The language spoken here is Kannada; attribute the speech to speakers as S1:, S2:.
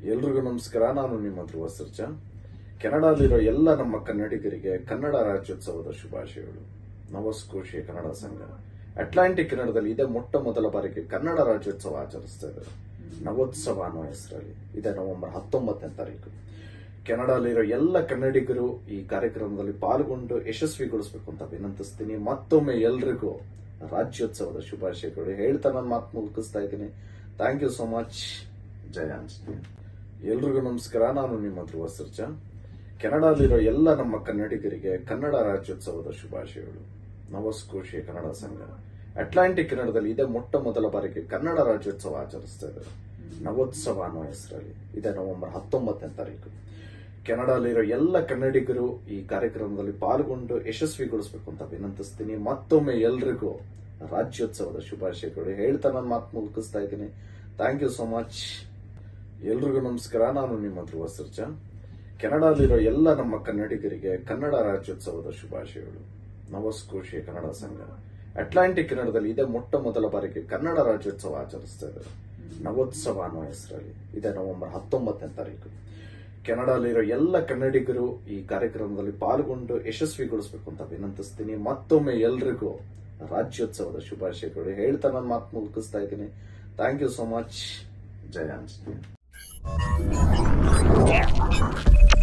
S1: ಎಲ್ರಿಗೂ ನಮಸ್ಕಾರ ನಾನು ನಿಮ್ಮ ಧ್ರುವ ಸರ್ಜಾ ಕೆನಡಾದಲ್ಲಿರೋ ಎಲ್ಲ ನಮ್ಮ ಕನ್ನಡಿಗರಿಗೆ ಕನ್ನಡ ರಾಜ್ಯೋತ್ಸವದ ಶುಭಾಶಯಗಳು ನವಸ್ಕೋಶಿ ಕನ್ನಡ ಸಂಘ ಅಟ್ಲಾಂಟಿಕ್ ಕನ್ನಡದಲ್ಲಿ ಇದೇ ಮೊಟ್ಟ ಮೊದಲ ಬಾರಿಗೆ ಕನ್ನಡ ರಾಜ್ಯೋತ್ಸವ ಆಚರಿಸ್ತಾ ಇದ್ದಾರೆ ನವೋತ್ಸವ ಅನ್ನೋ ಹೆಸರಲ್ಲಿ ಇದೇ ನವೆಂಬರ್ ಹತ್ತೊಂಬತ್ತನೇ ತಾರೀಕು ಕೆನಡಾದಲ್ಲಿರೋ ಎಲ್ಲ ಕನ್ನಡಿಗರು ಈ ಕಾರ್ಯಕ್ರಮದಲ್ಲಿ ಪಾಲ್ಗೊಂಡು ಯಶಸ್ವಿಗೊಳಿಸಬೇಕು ಅಂತ ವಿನಂತಿಸ್ತೀನಿ ಮತ್ತೊಮ್ಮೆ ಎಲ್ರಿಗೂ ರಾಜ್ಯೋತ್ಸವದ ಶುಭಾಶಯಗಳು ಹೇಳ್ತಾ ನನ್ನ ಮಾತು ಮುಗಿಸ್ತಾ ಇದ್ದೀನಿ ಥ್ಯಾಂಕ್ ಯು ಸೋ ಮಚ್ ಜಯ ಆಂಜನೇಯ ಎಲ್ರಿಗೂ ನಮಸ್ಕಾರ ನಾನು ನಿಮ್ಮ ಧ್ರುವ ಸರ್ಜಾ ಕೆನಡಾದಲ್ಲಿರೋ ಎಲ್ಲ ನಮ್ಮ ಕನ್ನಡಿಗರಿಗೆ ಕನ್ನಡ ರಾಜ್ಯೋತ್ಸವದ ಶುಭಾಶಯಗಳು ನವಸ್ಕೋಶಿ ಕನ್ನಡ ಸಂಘ ಅಟ್ಲಾಂಟಿಕ್ ಕನ್ನಡದಲ್ಲಿ ಇದೇ ಮೊಟ್ಟ ಮೊದಲ ಬಾರಿಗೆ ಕನ್ನಡ ರಾಜ್ಯೋತ್ಸವ ಆಚರಿಸ್ತಾ ಇದ್ದಾರೆ ನವೋತ್ಸವ ಅನ್ನೋ ಹೆಸರಲ್ಲಿ ಇದೇ ನವೆಂಬರ್ ಹತ್ತೊಂಬತ್ತನೇ ತಾರೀಕು ಕೆನಡಾದಲ್ಲಿರೋ ಎಲ್ಲ ಕನ್ನಡಿಗರು ಈ ಕಾರ್ಯಕ್ರಮದಲ್ಲಿ ಪಾಲ್ಗೊಂಡು ಯಶಸ್ವಿಗೊಳಿಸಬೇಕು ಅಂತ ವಿನಂತಿಸ್ತೀನಿ ಮತ್ತೊಮ್ಮೆ ಎಲ್ರಿಗೂ ರಾಜ್ಯೋತ್ಸವದ ಶುಭಾಶಯಗಳು ಹೇಳ್ತಾ ನನ್ನ ಮಾತು ಮುಗಿಸ್ತಾ ಇದ್ದೀನಿ ಥ್ಯಾಂಕ್ ಯು ಸೋ ಮಚ್ ಎಲ್ರಿಗೂ ನಮಸ್ಕಾರ ನಾನು ನಿಮ್ಮ ಧ್ರುವ ಸರ್ಜಾ ಕೆನಡಾದಲ್ಲಿರೋ ಎಲ್ಲ ನಮ್ಮ ಕನ್ನಡಿಗರಿಗೆ ಕನ್ನಡ ರಾಜ್ಯೋತ್ಸವದ ಶುಭಾಶಯಗಳು ನವಸ್ಕೋಶಿ ಕನ್ನಡ ಸಂಘ ಅಟ್ಲಾಂಟಿಕ್ ಕನ್ನಡದಲ್ಲಿ ಇದೇ ಮೊಟ್ಟ ಮೊದಲ ಬಾರಿಗೆ ಕನ್ನಡ ರಾಜ್ಯೋತ್ಸವ ಆಚರಿಸ್ತಾ ಇದ್ದಾರೆ ನವೋತ್ಸವ ಅನ್ನೋ ಹೆಸರಲ್ಲಿ ಇದೇ ನವೆಂಬರ್ ಹತ್ತೊಂಬತ್ತನೇ ತಾರೀಕು ಕೆನಡಾದಲ್ಲಿರೋ ಎಲ್ಲ ಕನ್ನಡಿಗರು ಈ ಕಾರ್ಯಕ್ರಮದಲ್ಲಿ ಪಾಲ್ಗೊಂಡು ಯಶಸ್ವಿಗೊಳಿಸಬೇಕು ಅಂತ ವಿನಂತಿಸ್ತೀನಿ ಮತ್ತೊಮ್ಮೆ ಎಲ್ರಿಗೂ ರಾಜ್ಯೋತ್ಸವದ ಶುಭಾಶಯಗಳು ಹೇಳ್ತಾ ನನ್ನ ಮಾತು ಮುಗಿಸ್ತಾ ಇದ್ದೀನಿ ಥ್ಯಾಂಕ್ ಯು ಸೋ ಮಚ್ ಜಯ ಆಂಜನೇಯ